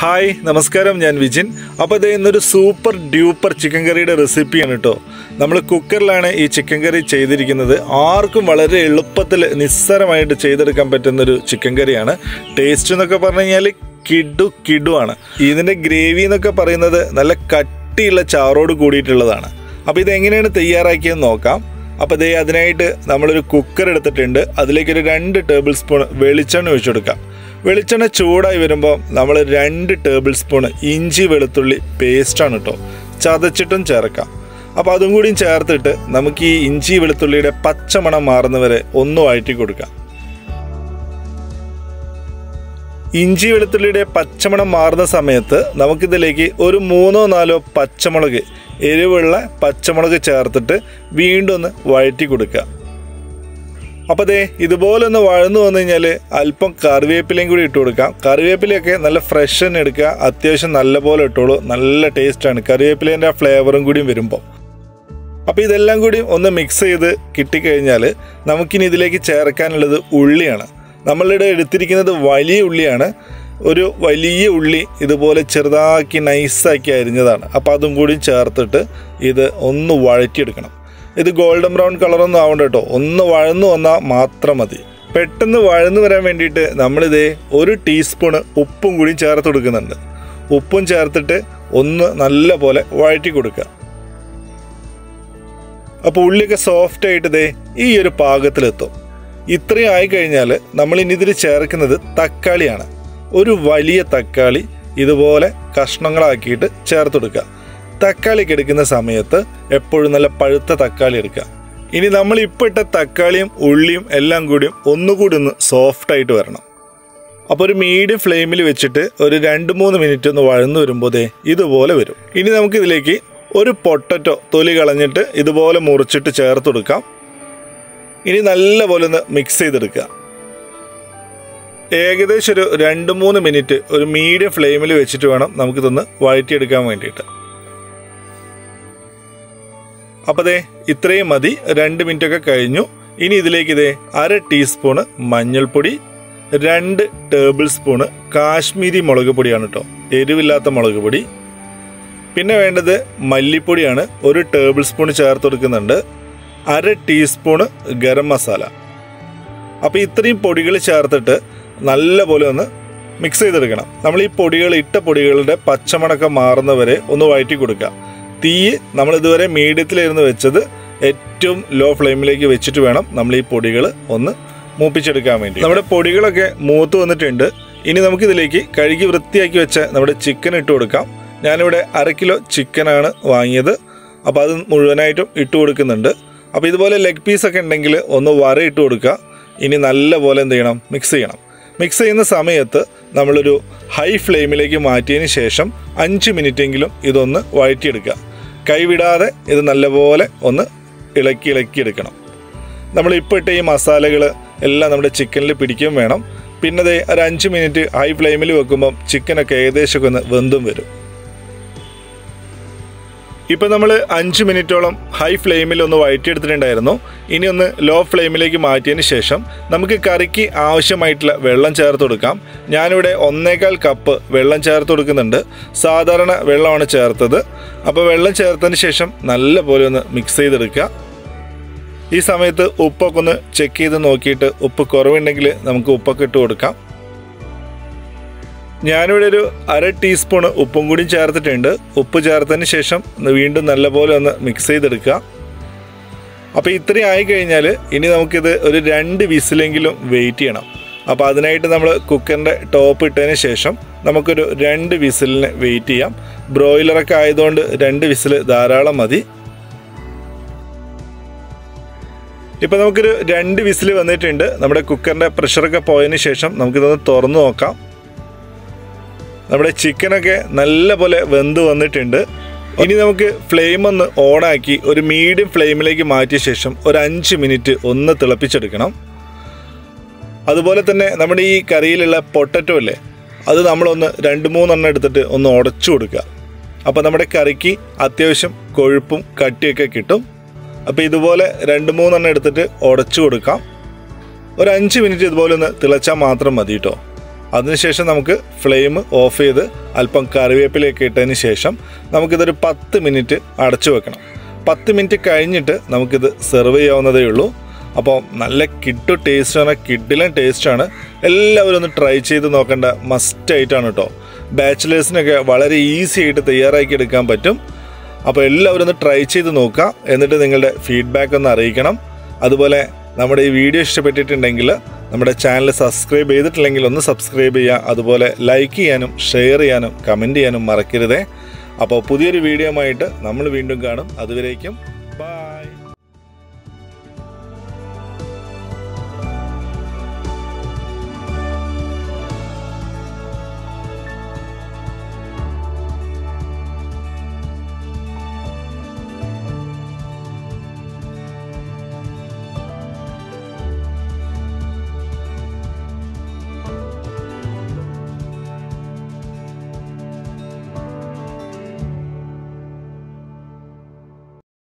hi നമസ്കാരം ഞാൻ വിജിൻ അപ്പോൾ ഇത് ഇന്നൊരു സൂപ്പർ ഡ്യൂപ്പർ ചിക്കൻ കറിയുടെ റെസിപ്പിയാണ് കേട്ടോ നമ്മൾ കുക്കറിലാണ് ഈ ചിക്കൻ കറി ചെയ്തിരിക്കുന്നത് ആർക്കും വളരെ എളുപ്പത്തിൽ നിസ്സാരമായിട്ട് ചെയ്തെടുക്കാൻ പറ്റുന്നൊരു ചിക്കൻ കറിയാണ് ടേസ്റ്റ് എന്നൊക്കെ പറഞ്ഞു കഴിഞ്ഞാൽ കിഡു കിഡു ആണ് ഇതിൻ്റെ ഗ്രേവി എന്നൊക്കെ പറയുന്നത് നല്ല കട്ടിയുള്ള ചാറോട് കൂടിയിട്ടുള്ളതാണ് അപ്പോൾ ഇത് എങ്ങനെയാണ് തയ്യാറാക്കിയെന്ന് നോക്കാം അപ്പോൾ ദേ അതിനായിട്ട് നമ്മളൊരു കുക്കർ എടുത്തിട്ടുണ്ട് അതിലേക്ക് ഒരു രണ്ട് ടേബിൾ സ്പൂൺ വെളിച്ചെണ്ണ ഒഴിച്ചു കൊടുക്കാം വെളിച്ചെണ്ണ ചൂടായി വരുമ്പോൾ നമ്മൾ രണ്ട് ടേബിൾ സ്പൂൺ ഇഞ്ചി വെളുത്തുള്ളി പേസ്റ്റാണ് കേട്ടോ ചതച്ചിട്ടും ചേർക്കാം അപ്പോൾ അതും കൂടിയും ചേർത്തിട്ട് നമുക്ക് ഈ ഇഞ്ചി വെളുത്തുള്ളിയുടെ പച്ചമണം മാറുന്നവരെ ഒന്ന് വഴറ്റി കൊടുക്കാം ഇഞ്ചി വെളുത്തുള്ളിയുടെ പച്ചമണം മാറുന്ന സമയത്ത് നമുക്കിതിലേക്ക് ഒരു മൂന്നോ നാലോ പച്ചമുളക് എരിവുള്ള പച്ചമുളക് ചേർത്തിട്ട് വീണ്ടും ഒന്ന് വഴറ്റി കൊടുക്കുക അപ്പോൾ ദേ ഇതുപോലെ ഒന്ന് വഴന്നു വന്നു കഴിഞ്ഞാൽ അല്പം കറിവേപ്പിലയും കൂടി ഇട്ട് കൊടുക്കാം കറിവേപ്പിലയൊക്കെ നല്ല ഫ്രഷ് തന്നെ എടുക്കുക അത്യാവശ്യം നല്ല പോലെ ഇട്ടോളൂ നല്ല ടേസ്റ്റാണ് കറിവേപ്പിലേൻ്റെ ആ ഫ്ലേവറും കൂടിയും വരുമ്പോൾ അപ്പോൾ ഇതെല്ലാം കൂടി ഒന്ന് മിക്സ് ചെയ്ത് കിട്ടിക്കഴിഞ്ഞാൽ നമുക്കിനി ഇതിലേക്ക് ചേർക്കാനുള്ളത് ഉള്ളിയാണ് നമ്മളിവിടെ എടുത്തിരിക്കുന്നത് വലിയ ഉള്ളിയാണ് ഒരു വലിയ ഉള്ളി ഇതുപോലെ ചെറുതാക്കി നൈസാക്കി അരിഞ്ഞതാണ് അപ്പോൾ അതും കൂടി ചേർത്തിട്ട് ഇത് ഒന്ന് വഴറ്റിയെടുക്കണം ഇത് ഗോൾഡൻ ബ്രൗൺ കളറൊന്നും ആവണ്ട കേട്ടോ ഒന്ന് വഴന്നു വന്നാൽ മാത്രം മതി പെട്ടെന്ന് വഴന്നു വരാൻ വേണ്ടിയിട്ട് നമ്മളിതേ ഒരു ടീസ്പൂണ് ഉപ്പും കൂടി ചേർത്ത് കൊടുക്കുന്നുണ്ട് ഉപ്പും ചേർത്തിട്ട് ഒന്ന് നല്ല പോലെ വഴറ്റി കൊടുക്കുക അപ്പോൾ ഉള്ളിയൊക്കെ സോഫ്റ്റ് ആയിട്ട് ദേ ഈ ഒരു പാകത്തിലെത്തും ഇത്രയും ആയിക്കഴിഞ്ഞാൽ നമ്മൾ ഇനി ഇതിൽ ചേർക്കുന്നത് തക്കാളിയാണ് ഒരു വലിയ തക്കാളി ഇതുപോലെ കഷ്ണങ്ങളാക്കിയിട്ട് ചേർത്ത് കൊടുക്കുക തക്കാളിക്ക് എടുക്കുന്ന സമയത്ത് എപ്പോഴും നല്ല പഴുത്ത തക്കാളി എടുക്കുക ഇനി നമ്മൾ ഇപ്പോൾ ഇട്ട തക്കാളിയും ഉള്ളിയും എല്ലാം കൂടിയും ഒന്നുകൂടി ഒന്ന് സോഫ്റ്റ് ആയിട്ട് വരണം അപ്പോൾ ഒരു മീഡിയം ഫ്ലെയിമിൽ വെച്ചിട്ട് ഒരു രണ്ട് മൂന്ന് മിനിറ്റ് ഒന്ന് വഴന്നു വരുമ്പോൾ ദേ ഇതുപോലെ വരും ഇനി നമുക്ക് ഇതിലേക്ക് ഒരു പൊട്ടറ്റോ തൊലി കളഞ്ഞിട്ട് ഇതുപോലെ മുറിച്ചിട്ട് ചേർത്ത് കൊടുക്കാം ഇനി നല്ലപോലെ ഒന്ന് മിക്സ് ചെയ്തെടുക്കുക ഏകദേശം ഒരു രണ്ട് മൂന്ന് മിനിറ്റ് ഒരു മീഡിയം ഫ്ലെയിമിൽ വെച്ചിട്ട് വേണം നമുക്കിതൊന്ന് വഴറ്റിയെടുക്കാൻ വേണ്ടിയിട്ട് അപ്പോൾ ദേ ഇത്രയും മതി രണ്ട് മിനിറ്റ് ഒക്കെ കഴിഞ്ഞു ഇനി ഇതിലേക്ക് ഇതേ അര ടീസ്പൂണ് മഞ്ഞൾപ്പൊടി രണ്ട് ടേബിൾ സ്പൂണ് കാശ്മീരി മുളക് പൊടിയാണ് കേട്ടോ എരിവില്ലാത്ത മുളക് പൊടി പിന്നെ വേണ്ടത് മല്ലിപ്പൊടിയാണ് ഒരു ടേബിൾ സ്പൂൺ ചേർത്ത് കൊടുക്കുന്നുണ്ട് അര ടീസ്പൂണ് ഗരം മസാല അപ്പോൾ ഇത്രയും പൊടികൾ ചേർത്തിട്ട് നല്ലപോലെ ഒന്ന് മിക്സ് ചെയ്തെടുക്കണം നമ്മൾ ഈ പൊടികൾ ഇട്ട പൊടികളുടെ പച്ചമണക്കം മാറുന്നവരെ ഒന്ന് വഴറ്റി കൊടുക്കുക തീ നമ്മൾ ഇതുവരെ മീഡിയത്തിലായിരുന്നു വെച്ചത് ഏറ്റവും ലോ ഫ്ലെയിമിലേക്ക് വെച്ചിട്ട് വേണം നമ്മൾ ഈ പൊടികൾ ഒന്ന് മൂപ്പിച്ചെടുക്കാൻ വേണ്ടി നമ്മുടെ പൊടികളൊക്കെ മൂത്ത് വന്നിട്ടുണ്ട് ഇനി നമുക്കിതിലേക്ക് കഴുകി വൃത്തിയാക്കി വെച്ച നമ്മുടെ ചിക്കൻ ഇട്ട് കൊടുക്കാം ഞാനിവിടെ അര കിലോ ചിക്കനാണ് വാങ്ങിയത് അപ്പോൾ അത് മുഴുവനായിട്ടും ഇട്ട് കൊടുക്കുന്നുണ്ട് അപ്പോൾ ഇതുപോലെ ലെഗ് പീസൊക്കെ ഉണ്ടെങ്കിൽ ഒന്ന് വര ഇട്ട് കൊടുക്കുക ഇനി നല്ല പോലെ എന്ത് ചെയ്യണം മിക്സ് ചെയ്യണം മിക്സ് ചെയ്യുന്ന സമയത്ത് നമ്മളൊരു ഹൈ ഫ്ലെയിമിലേക്ക് മാറ്റിയതിന് ശേഷം അഞ്ച് മിനിറ്റെങ്കിലും ഇതൊന്ന് വഴറ്റിയെടുക്കുക കൈവിടാതെ ഇത് നല്ലപോലെ ഒന്ന് ഇളക്കി ഇളക്കി എടുക്കണം നമ്മൾ ഇപ്പോൾ ഇട്ട ഈ മസാലകൾ എല്ലാം നമ്മുടെ ചിക്കനിൽ പിടിക്കുകയും വേണം പിന്നെ ദേ ഒരു അഞ്ച് മിനിറ്റ് ഹൈ ഫ്ലെയിമിൽ വെക്കുമ്പം ചിക്കനൊക്കെ ഏകദേശമൊക്കെ ഒന്ന് വെന്തും വരും ഇപ്പം നമ്മൾ അഞ്ച് മിനിറ്റോളം ഹൈ ഫ്ലെയിമിൽ ഒന്ന് വഴറ്റിയെടുത്തിട്ടുണ്ടായിരുന്നു ഇനി ഒന്ന് ലോ ഫ്ലെയിമിലേക്ക് മാറ്റിയതിന് ശേഷം നമുക്ക് കറിക്ക് ആവശ്യമായിട്ടുള്ള വെള്ളം ചേർത്ത് കൊടുക്കാം ഞാനിവിടെ ഒന്നേകാൽ കപ്പ് വെള്ളം ചേർത്ത് കൊടുക്കുന്നുണ്ട് സാധാരണ വെള്ളമാണ് ചേർത്തത് അപ്പോൾ വെള്ളം ചേർത്തതിന് ശേഷം നല്ല പോലെ ഒന്ന് മിക്സ് ചെയ്തെടുക്കുക ഈ സമയത്ത് ഉപ്പൊക്കെ ഒന്ന് ചെക്ക് ചെയ്ത് നോക്കിയിട്ട് ഉപ്പ് കുറവുണ്ടെങ്കിൽ നമുക്ക് ഉപ്പൊക്കെ ഇട്ട് കൊടുക്കാം ഞാനിവിടെ ഒരു അര ടീസ്പൂൺ ഉപ്പും കൂടി ചേർത്തിട്ടുണ്ട് ഉപ്പ് ചേർത്തതിന് ശേഷം വീണ്ടും നല്ലപോലെ ഒന്ന് മിക്സ് ചെയ്തെടുക്കുക അപ്പോൾ ഇത്രയും ആയി കഴിഞ്ഞാൽ ഇനി നമുക്കിത് ഒരു രണ്ട് വിസിലെങ്കിലും വെയിറ്റ് ചെയ്യണം അപ്പോൾ അതിനായിട്ട് നമ്മൾ കുക്കറിൻ്റെ ടോപ്പ് ഇട്ടതിന് ശേഷം നമുക്കൊരു രണ്ട് വിസിലിന് വെയിറ്റ് ചെയ്യാം ബ്രോയിലറൊക്കെ ആയതുകൊണ്ട് രണ്ട് വിസിൽ ധാരാളം മതി ഇപ്പോൾ നമുക്കൊരു രണ്ട് വിസിൽ വന്നിട്ടുണ്ട് നമ്മുടെ കുക്കറിൻ്റെ പ്രഷറൊക്കെ പോയതിന് ശേഷം നമുക്കിതൊന്ന് തുറന്നു നോക്കാം നമ്മുടെ ചിക്കനൊക്കെ നല്ല പോലെ വെന്ത് വന്നിട്ടുണ്ട് ഇനി നമുക്ക് ഫ്ലെയിം ഒന്ന് ഓണാക്കി ഒരു മീഡിയം ഫ്ലെയിമിലേക്ക് മാറ്റിയ ശേഷം ഒരു അഞ്ച് മിനിറ്റ് ഒന്ന് തിളപ്പിച്ചെടുക്കണം അതുപോലെ തന്നെ നമ്മുടെ ഈ കറിയിലുള്ള പൊട്ടറ്റോ അല്ലേ അത് നമ്മളൊന്ന് രണ്ട് മൂന്നെണ്ണം എടുത്തിട്ട് ഒന്ന് ഉടച്ചു കൊടുക്കുക അപ്പോൾ നമ്മുടെ കറിക്ക് അത്യാവശ്യം കൊഴുപ്പും കട്ടിയൊക്കെ കിട്ടും അപ്പോൾ ഇതുപോലെ രണ്ട് മൂന്നെണ്ണം എടുത്തിട്ട് ഉടച്ചു കൊടുക്കാം ഒരു അഞ്ച് മിനിറ്റ് ഇതുപോലെ ഒന്ന് തിളച്ചാൽ മാത്രം മതി കേട്ടോ അതിനുശേഷം നമുക്ക് ഫ്ലെയിം ഓഫ് ചെയ്ത് അല്പം കറിവേപ്പിലയൊക്കെ ഇട്ടതിന് ശേഷം നമുക്കിതൊരു പത്ത് മിനിറ്റ് അടച്ചു വെക്കണം പത്ത് മിനിറ്റ് കഴിഞ്ഞിട്ട് നമുക്കിത് സെർവ് ചെയ്യാവുന്നതേ ഉള്ളൂ അപ്പോൾ നല്ല കിട്ടു ടേസ്റ്റാണ് കിഡിലും ടേസ്റ്റാണ് എല്ലാവരും ഒന്ന് ട്രൈ ചെയ്ത് നോക്കേണ്ട മസ്റ്റായിട്ടാണ് കേട്ടോ ബാച്ചിലേഴ്സിനൊക്കെ വളരെ ഈസി ആയിട്ട് തയ്യാറാക്കി എടുക്കാൻ പറ്റും അപ്പോൾ എല്ലാവരും ഒന്ന് ട്രൈ ചെയ്ത് നോക്കുക എന്നിട്ട് നിങ്ങളുടെ ഫീഡ്ബാക്ക് ഒന്ന് അറിയിക്കണം അതുപോലെ നമ്മുടെ ഈ വീഡിയോ ഇഷ്ടപ്പെട്ടിട്ടുണ്ടെങ്കിൽ നമ്മുടെ ചാനൽ സബ്സ്ക്രൈബ് ചെയ്തിട്ടില്ലെങ്കിൽ ഒന്ന് സബ്സ്ക്രൈബ് ചെയ്യുക അതുപോലെ ലൈക്ക് ചെയ്യാനും ഷെയർ ചെയ്യാനും കമൻറ്റ് ചെയ്യാനും മറക്കരുതേ അപ്പോൾ പുതിയൊരു വീഡിയോ ആയിട്ട് നമ്മൾ വീണ്ടും കാണും അതുവരേക്കും